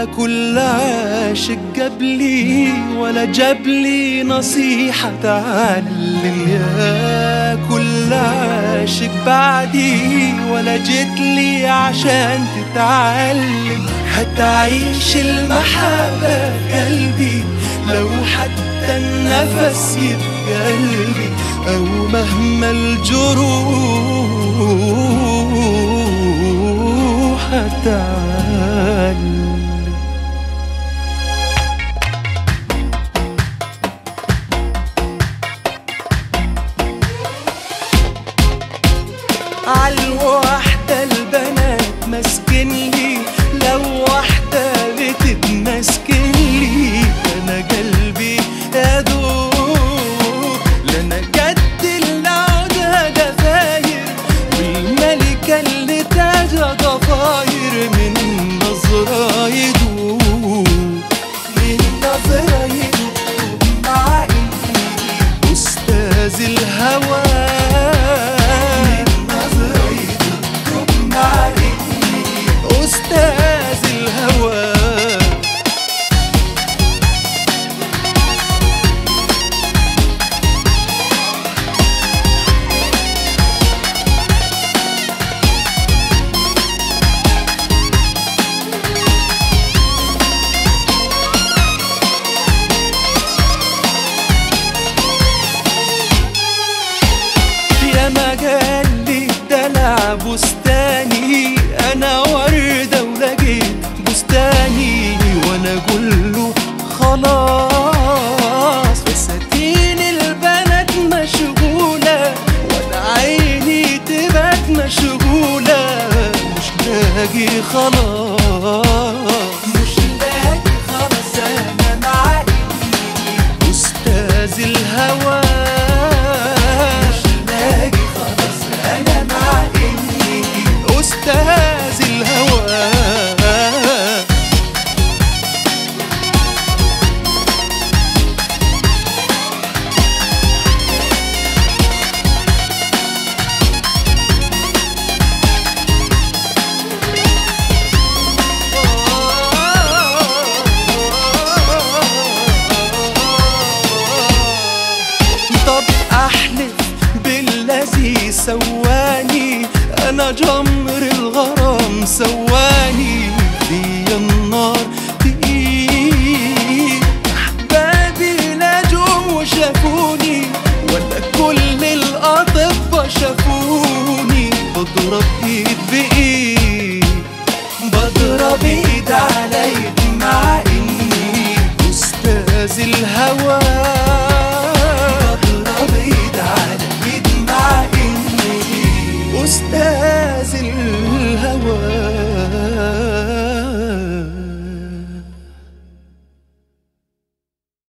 كل عاشق جابلي ولا جابلي نصيحة تعلم يا كل عاشق بعدي ولا جيتلي عشان تتعلم هتعيش المحبة في قلبي لو حتى النفس يبقى قلبي أو مهما الجروح هتعلم عالوحدة البنات مسكن لي لو واحدة بتتمسكن لي أنا قلبي أدوب لأنا جد اللي عودها دفاير والملكة اللي تاجها ضفاير من نظرة يدوب من نظرة يدوب مع إني أستاذ الهوى من نظرة يدوب مع إني أستاذ الهوى يا مجالي دلع بستاني انا وردة ولقيت بستاني وانا اقول له خلاص فساتين البنات مشغولة وانا عيني تبات مشغولة مش لاقي خلاص مش لاقي خلاص انا مع إني أستاذ الهوى مش لاقي خلاص أنا مع إني أستاذ الهوى طب احلف بالذي سواني انا جمر الغرام سواني في النار تقيل احبابي لا جو شافوني ولا كل الاطباء شافوني بضرب ايد بايد بضرب ايد على ايد مع اني استاذ الهوى